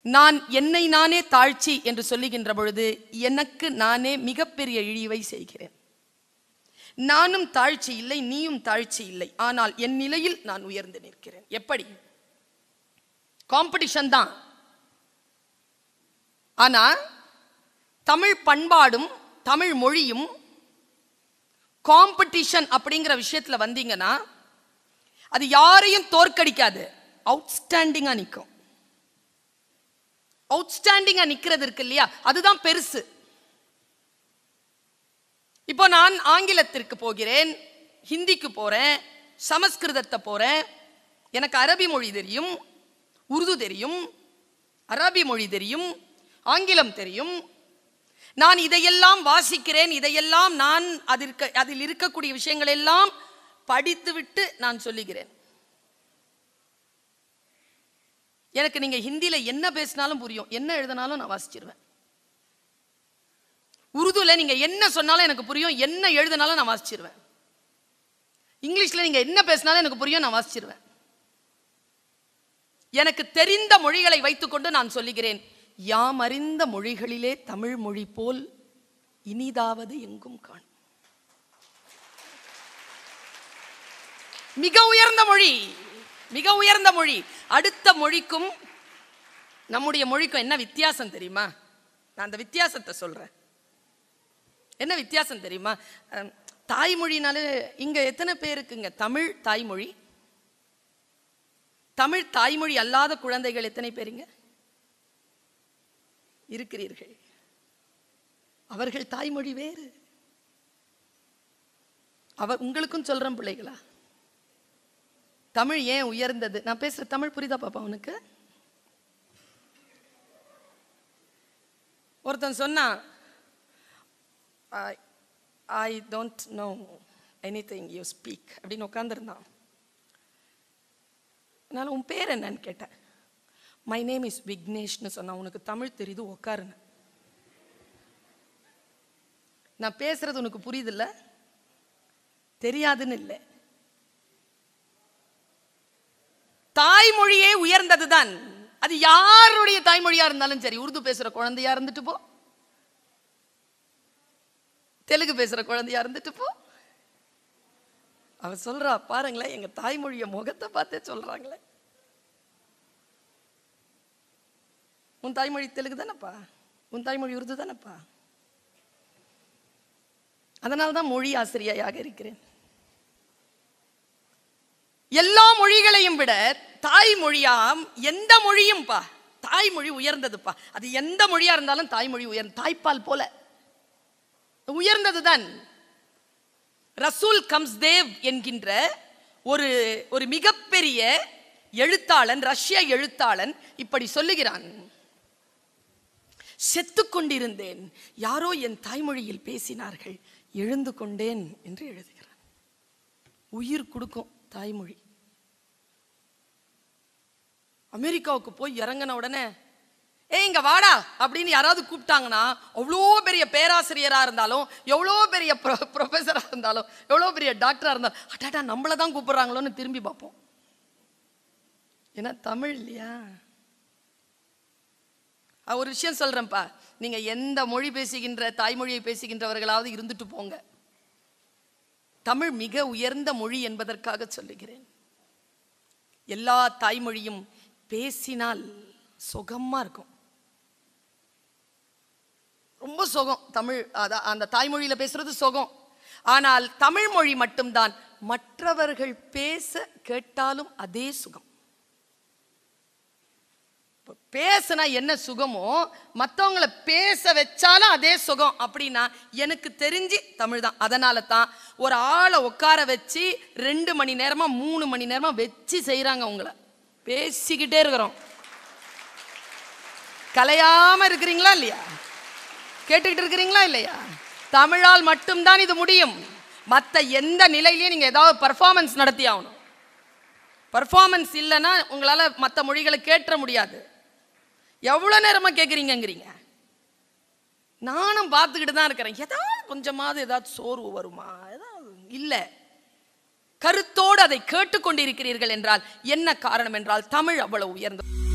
நான் என்னை நானே தாழ்ச்சி என்று சொல்லுகின்ற பொழுது எனக்கு நானே மிகப்பெரிய இழிவை செய்கிறேன் நானும் தாழ்ச்சி இல்லை நீயும் தாழ்ச்சி இல்லை ஆனால் என் நிலையில் நான் உயர்ந்து நிற்கிறேன் எப்படி காம்படிஷன் தான் ஆனா தமிழ் பண்பாடும் தமிழ் மொழியும் காம்படிஷன் அப்படிங்கிற விஷயத்துல வந்தீங்கன்னா அது யாரையும் தோற்கடிக்காது அவுட்ஸ்டாண்டிங்கா நிற்கும் அவுட்ஸ்டாண்டிங்கா நிக்கிறது இருக்கு இல்லையா அதுதான் பெருசு இப்போ நான் ஆங்கிலத்திற்கு போகிறேன் ஹிந்திக்கு போறேன் சமஸ்கிருதத்தை போறேன் எனக்கு அரபி மொழி தெரியும் உருது தெரியும் அரபி மொழி தெரியும் ஆங்கிலம் தெரியும் நான் இதையெல்லாம் வாசிக்கிறேன் இதையெல்லாம் நான் அதில் அதில் இருக்கக்கூடிய விஷயங்கள் எல்லாம் படித்துவிட்டு நான் சொல்லுகிறேன் எனக்கு நீங்க ஹிந்தில என்ன பேசினாலும் புரியும் என்ன எழுதினாலும் நான் வாசிச்சிருவேன் உருதுல நீங்க என்ன சொன்னாலும் எனக்கு புரியும் என்ன எழுதினாலும் நான் வாசிச்சிருவேன் இங்கிலீஷ்ல நீங்க என்ன பேசினாலும் எனக்கு புரியும் நான் வாசிச்சிருவேன் எனக்கு தெரிந்த மொழிகளை வைத்துக்கொண்டு நான் சொல்லுகிறேன் யாம் அறிந்த மொழிகளிலே தமிழ் மொழி போல் இனிதாவது எங்கும் காண் மிக உயர்ந்த மொழி மிக உயர்ந்த மொழி அடுத்த மொழிக்கும் நம்முடைய மொழிக்கும் என்ன வித்தியாசம் தெரியுமா நான் அந்த வித்தியாசத்தை சொல்றேன் என்ன வித்தியாசம் தெரியுமா அஹ், தாய்மொழினாலே இங்க எத்தனை பேருக்குங்க தமிழ் தாய்மொழி தமிழ் தாய்மொழி அல்லாத குழந்தைகள் எத்தனை பேருங்க இருக்கிறீர்கள் அவர்கள் தாய்மொழி வேறு அவ உங்களுக்கும் சொல்றேன் பிள்ளைகளா தமிழ் ஏன் உயர்ந்தது நான் பேசுற தமிழ் புரியுதா பாப்பா உனக்கு ஒருத்தன் சொன்னான் I don't know anything you speak அப்படின்னு உட்காந்துருந்தான் அதனால உன் பேர் என்னன்னு கேட்டேன் மை நேம் இஸ் விக்னேஷ்னு சொன்னான் உனக்கு தமிழ் தெரியுது உட்காருன்னு நான் பேசுறது உனக்கு புரியுதுல்ல தெரியாதுன்னு இல்லை தாய்மொழியே உயர்ந்ததுதான் அது யாருடைய தாய்மொழியா இருந்தாலும் சரி உருது பேசுற குழந்தையா இருந்துட்டு போ தெலுங்கு பேசுற குழந்தையா இருந்துட்டு போ அவ சொல்றா பாருங்களேன் எங்க தாய்மொழிய முகத்தை பார்த்தே சொல்றாங்களே உன் தாய்மொழி தெலுங்கு தானப்பா உன் தாய்மொழி உருது தானப்பா அதனால தான் மொழி ஆசிரியையாக இருக்கிறேன் எல்லா மொழிகளையும் விட தாய்மொழியாம் எந்த மொழியும் பா தாய்மொழி உயர்ந்ததுப்பா அது எந்த மொழியா இருந்தாலும் தாய்மொழி உயர்ந்த தாய்ப்பால் போல உயர்ந்ததுதான் ரசூல் கம்ஸ்தேவ் என்கின்ற ஒரு ஒரு மிகப்பெரிய எழுத்தாளன் ரஷ்ய எழுத்தாளன் இப்படி சொல்லுகிறான் செத்துக் கொண்டிருந்தேன் யாரோ என் தாய்மொழியில் பேசினார்கள் எழுந்து கொண்டேன் என்று எழுதுகிறான் உயிர் கொடுக்கும் தாய்மொழி அமெரிக்காவுக்கு போய் இறங்கின உடனே ஏ இங்க வாடா அப்படின்னு யாராவது கூப்பிட்டாங்கன்னா அவ்வளோ பெரிய பேராசிரியரா இருந்தாலும் எவ்வளோ பெரிய ப்ரொஃபஸரா இருந்தாலும் எவ்வளோ பெரிய டாக்டரா இருந்தாலும் அட்டாட்டா நம்மளை தான் கூப்பிடுறாங்களோன்னு திரும்பி பார்ப்போம் ஏன்னா தமிழ் இல்லையா அஹ் ஒரு விஷயம் சொல்றேன்ப்பா நீங்க எந்த மொழி பேசுகின்ற தாய்மொழியை பேசுகின்றவர்களாவது இருந்துட்டு போங்க தமிழ் மிக உயர்ந்த மொழி என்பதற்காக சொல்லுகிறேன் எல்லா தாய்மொழியும் பேசினால் சுகமா இருக்கும் ரொம்ப சுகம் தமிழ் அத- அந்த தாய்மொழியில பேசுறது சுகம் ஆனால் தமிழ் மொழி மட்டும்தான் மற்றவர்கள் பேச கேட்டாலும் அதே சுகம் இப்ப பேசுனா என்ன சுகமோ மற்றவங்கள பேச வச்சாலும் அதே சுகம் அப்படின்னா எனக்கு தெரிஞ்சு தமிழ் தான் அதனால தான் ஒரு ஆளை உட்கார வச்சு ரெண்டு மணி நேரமா மூணு மணி நேரமா வச்சு செய்றாங்க உங்களை பேசிக்கிட்டே இருக்கிறோம் கலையாம இருக்கிறீங்களா இல்லையா கேட்டுக்கிட்டு இருக்கிறீங்களா இல்லையா தமிழால் மட்டும்தான் இது முடியும் மற்ற எந்த நிலையிலையும் நீங்க ஏதாவது பர்ஃபார்மன்ஸ் நடத்தி ஆகணும் பர்ஃபார்மன்ஸ் இல்லைன்னா உங்களால மற்ற மொழிகளை கேட்ட முடியாது எவ்வளோ நேரமா கேட்குறீங்கங்கிறீங்க நானும் பார்த்துக்கிட்டு தான் இருக்கிறேன் ஏதாவது கொஞ்சமாவது ஏதாவது சோர்வு வருமா ஏதாவது இல்லை கருத்தோடு அதை கேட்டுக்கொண்டிருக்கிறீர்கள் என்றால் என்ன காரணம் என்றால் தமிழ் அவ்வளவு உயர்ந்த